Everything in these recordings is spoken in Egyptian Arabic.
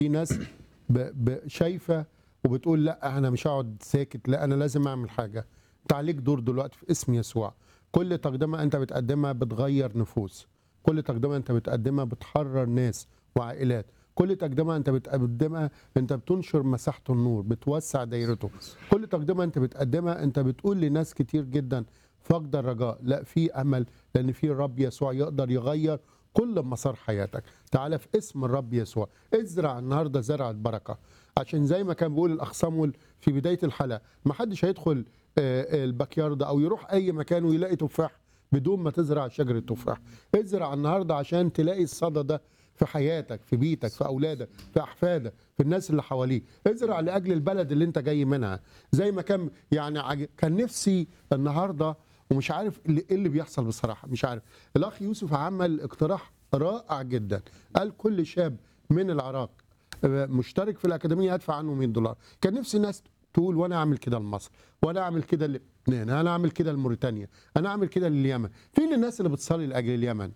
في ناس ب... ب... شايفه وبتقول لا انا مش هقعد ساكت لا انا لازم اعمل حاجه انت عليك دور دلوقتي في اسم يسوع كل تقدمه انت بتقدمها بتغير نفوس كل تقدمه انت بتقدمها بتحرر ناس وعائلات كل تقدمه انت بتقدمها انت بتنشر مساحه النور بتوسع دايرته كل تقدمه انت بتقدمها انت بتقول لناس كتير جدا فقد الرجاء لا في امل لان في الرب يسوع يقدر يغير كل مسار حياتك تعالى في اسم الرب يسوع ازرع النهارده زرع البركه عشان زي ما كان بيقول الاخ صامويل في بدايه الحلقه ما حدش هيدخل آه، الباك يارد او يروح اي مكان ويلاقي تفاح بدون ما تزرع شجره تفاح ازرع النهارده عشان تلاقي الصدى ده في حياتك في بيتك في اولادك في احفادك في الناس اللي حواليك ازرع لاجل البلد اللي انت جاي منها زي ما كان يعني عج- كان نفسي النهارده ومش عارف اللي- ايه اللي بيحصل بصراحه مش عارف الاخ يوسف عمل اقتراح رائع جدا قال كل شاب من العراق آه، مشترك في الاكاديميه ادفع عنه 100 دولار كان نفسي الناس تقول وانا اعمل كده لمصر وانا اعمل كده للبنان انا اعمل كده لموريتانيا انا اعمل كده لليمن فين الناس اللي بتصلي لاجل اليمن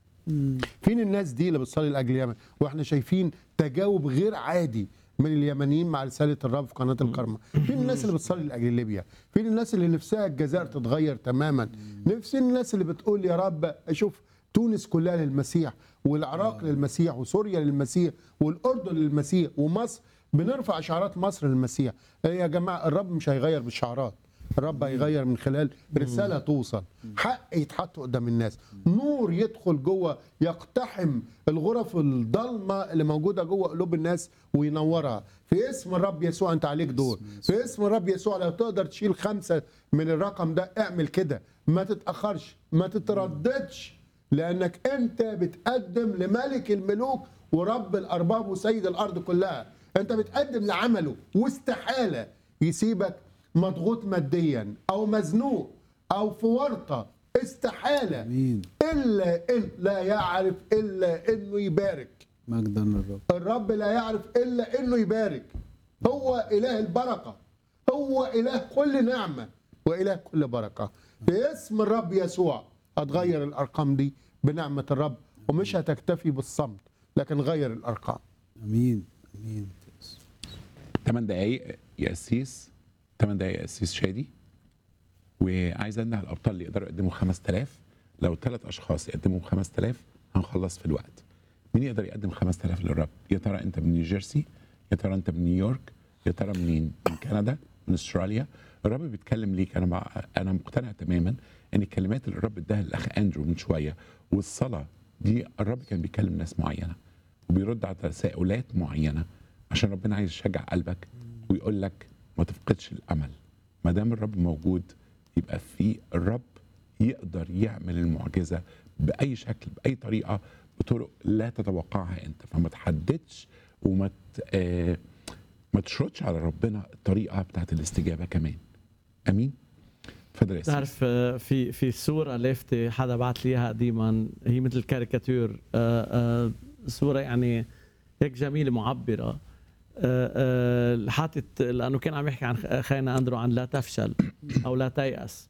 فين الناس دي اللي بتصلي لاجل اليمن واحنا شايفين تجاوب غير عادي من اليمنيين مع رساله الرب في قناه الكرمه فين الناس اللي بتصلي لاجل ليبيا فين الناس اللي نفسها الجزائر تتغير تماما نفس الناس اللي بتقول يا رب اشوف تونس كلها للمسيح والعراق للمسيح وسوريا للمسيح والاردن للمسيح ومصر بنرفع شعارات مصر للمسيح إيه يا جماعه الرب مش هيغير بالشعارات الرب هيغير من خلال رساله توصل حق يتحط قدام الناس نور يدخل جوه يقتحم الغرف الضلمه اللي موجوده جوه قلوب الناس وينورها في اسم الرب يسوع انت عليك دور في اسم الرب يسوع لو تقدر تشيل خمسه من الرقم ده اعمل كده ما تتاخرش ما تترددش لانك انت بتقدم لملك الملوك ورب الارباب وسيد الارض كلها انت بتقدم لعمله واستحاله يسيبك مضغوط ماديا او مزنوق او في ورطه استحاله امين الا ان لا يعرف الا انه يبارك مجدا للرب الرب لا يعرف الا انه يبارك هو اله البركه هو اله كل نعمه واله كل بركه في اسم الرب يسوع هتغير الارقام دي بنعمه الرب ومش هتكتفي بالصمت لكن غير الارقام امين امين 8 دقايق يا قسيس 8 دقايق يا قسيس شادي وعايز انده الابطال اللي يقدروا يقدموا 5000 لو ثلاث اشخاص يقدموا 5000 هنخلص في الوقت مين يقدر يقدم 5000 للرب يا ترى انت من نيوجيرسي يا ترى انت من نيويورك يا ترى منين من كندا من استراليا الرب بيتكلم ليك انا مع انا مقتنع تماما ان الكلمات اللي الرب اداها للاخ اندرو من شويه والصلاه دي الرب كان بيكلم ناس معينه وبيرد على تساؤلات معينه عشان ربنا عايز يشجع قلبك ويقول لك ما تفقدش الامل ما دام الرب موجود يبقى في الرب يقدر يعمل المعجزه باي شكل باي طريقه بطرق لا تتوقعها انت فما تحددش وما ت- آه ما تشردش على ربنا الطريقه بتاعت الاستجابه كمان امين اتفضل يا سيدي. بتعرف آه، في في صورة لافتة حدا بعت لي اياها قديما هي مثل كاريكاتير آه، آه، صورة يعني هيك جميلة معبرة آه، آه، حاطط لأنه كان عم يحكي عن خينا أندرو عن لا تفشل أو لا تيأس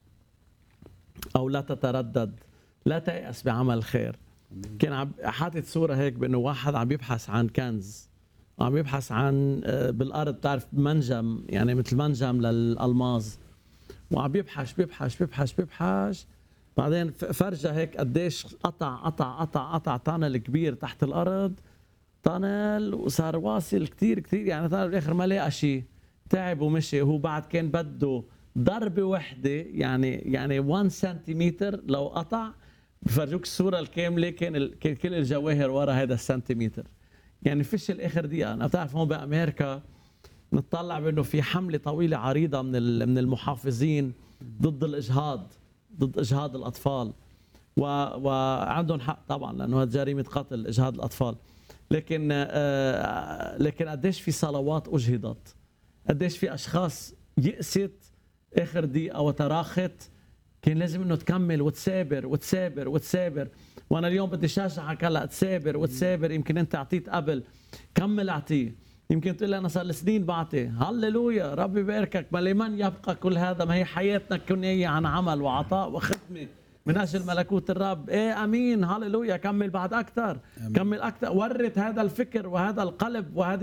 أو لا تتردد لا تيأس بعمل الخير كان عم حاطط صورة هيك بأنه واحد عم يبحث عن كنز عم يبحث عن آه، بالأرض بتعرف منجم يعني مثل منجم للألماظ وعم بيبحث بيبحث بيبحث بيبحث بعدين ف- فرجة هيك قديش قطع قطع قطع قطع تانل كبير تحت الارض تانل وصار واصل كتير كتير يعني تانل بالاخر ما لقى شيء تعب ومشي هو بعد كان بده ضربة وحدة يعني يعني 1 سنتيمتر لو قطع بفرجوك الصورة الكاملة كان ال- كان كل الجواهر ورا هذا السنتيمتر يعني فشل اخر دقيقة انا بتعرف هون بامريكا نطلع بانه في حمله طويله عريضه من ال- من المحافظين ضد الاجهاض ضد اجهاض الاطفال و... وعندهم حق طبعا لانه هذا جريمه قتل اجهاض الاطفال لكن آه لكن قديش في صلوات اجهضت قديش في اشخاص يأست اخر دقيقه وتراخت كان لازم انه تكمل وتسابر وتسابر وتسابر وانا اليوم بدي شجعك هلا تسابر وتسابر يمكن انت اعطيت قبل كمل اعطيه يمكن تقول لي انا صار لي سنين بعطي هللويا ربي يباركك ما لمن يبقى كل هذا ما هي حياتنا كنية عن عمل وعطاء وخدمه من اجل ملكوت الرب ايه امين هللويا كمل بعد اكثر كمل اكثر ورت هذا الفكر وهذا القلب وهذه